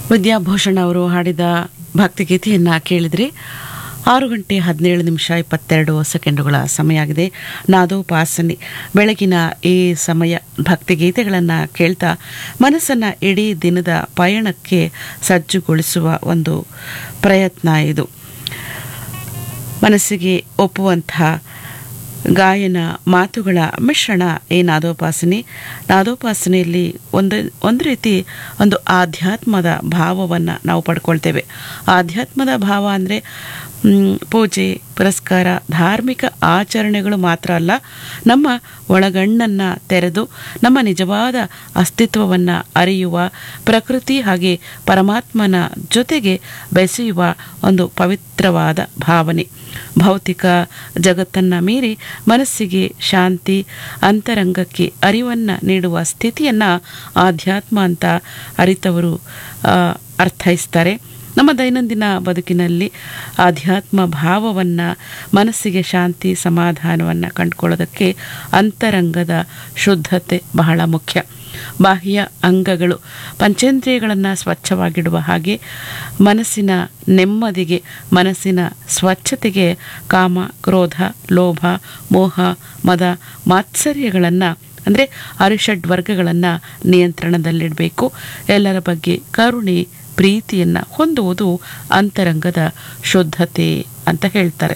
ವಿದ್ಯಾಭೂಷಣ್ ಅವರು ಹಾಡಿದ ಭಕ್ತಿಗೀತೆಯನ್ನು ಕೇಳಿದ್ರಿ ಆರು ಗಂಟೆ ಹದಿನೇಳು ನಿಮಿಷ ಇಪ್ಪತ್ತೆರಡು ಸೆಕೆಂಡುಗಳ ಸಮಯ ಆಗಿದೆ ನಾದೋಪಾಸನೆ ಬೆಳಗಿನ ಈ ಸಮಯ ಭಕ್ತಿಗೀತೆಗಳನ್ನು ಕೇಳ್ತಾ ಮನಸ್ಸನ್ನು ಇಡೀ ದಿನದ ಪಯಣಕ್ಕೆ ಸಜ್ಜುಗೊಳಿಸುವ ಒಂದು ಪ್ರಯತ್ನ ಇದು ಮನಸ್ಸಿಗೆ ಒಪ್ಪುವಂಥ ಗಾಯನ ಮಾತುಗಳ ಮಿಶ್ರಣ ಈ ನಾದೋಪಾಸನೆ ನಾದೋಪಾಸನೆಯಲ್ಲಿ ಒಂದು ಒಂದು ರೀತಿ ಒಂದು ಆಧ್ಯಾತ್ಮದ ಭಾವವನ್ನು ನಾವು ಪಡ್ಕೊಳ್ತೇವೆ ಆಧ್ಯಾತ್ಮದ ಭಾವ ಅಂದರೆ ಪೂಜೆ ಪುರಸ್ಕಾರ ಧಾರ್ಮಿಕ ಆಚರಣೆಗಳು ಮಾತ್ರ ಅಲ್ಲ ನಮ್ಮ ಒಳಗಣ್ಣನ್ನು ತೆರೆದು ನಮ್ಮ ನಿಜವಾದ ಅಸ್ತಿತ್ವವನ್ನು ಅರಿಯುವ ಪ್ರಕೃತಿ ಹಾಗೆ ಪರಮಾತ್ಮನ ಜೊತೆಗೆ ಬೆಸೆಯುವ ಒಂದು ಪವಿತ್ರವಾದ ಭಾವನೆ ಭೌತಿಕ ಜಗತ್ತನ್ನು ಮೀರಿ ಮನಸ್ಸಿಗೆ ಶಾಂತಿ ಅಂತರಂಗಕ್ಕೆ ಅರಿವನ್ನು ನೀಡುವ ಸ್ಥಿತಿಯನ್ನು ಆಧ್ಯಾತ್ಮ ಅಂತ ಅರಿತವರು ಅರ್ಥೈಸ್ತಾರೆ ನಮ್ಮ ದೈನಂದಿನ ಬದುಕಿನಲ್ಲಿ ಆಧ್ಯಾತ್ಮ ಭಾವವನ್ನು ಮನಸ್ಸಿಗೆ ಶಾಂತಿ ಸಮಾಧಾನವನ್ನು ಕಂಡುಕೊಳ್ಳೋದಕ್ಕೆ ಅಂತರಂಗದ ಶುದ್ಧತೆ ಬಹಳ ಮುಖ್ಯ ಬಾಹ್ಯ ಅಂಗಗಳು ಪಂಚೇಂದ್ರಿಯಗಳನ್ನು ಸ್ವಚ್ಛವಾಗಿಡುವ ಹಾಗೆ ಮನಸ್ಸಿನ ನೆಮ್ಮದಿಗೆ ಮನಸ್ಸಿನ ಸ್ವಚ್ಛತೆಗೆ ಕಾಮ ಕ್ರೋಧ ಲೋಭ ಮೋಹ ಮದ ಮಾತ್ಸರ್ಯಗಳನ್ನು ಅಂದರೆ ಅರಿಷಡ್ ವರ್ಗಗಳನ್ನು ನಿಯಂತ್ರಣದಲ್ಲಿಡಬೇಕು ಎಲ್ಲರ ಬಗ್ಗೆ ಕರುಣೆ ಪ್ರೀತಿಯನ್ನು ಹೊಂದುವುದು ಅಂತರಂಗದ ಶುದ್ಧತೆ ಅಂತ ಹೇಳ್ತಾರೆ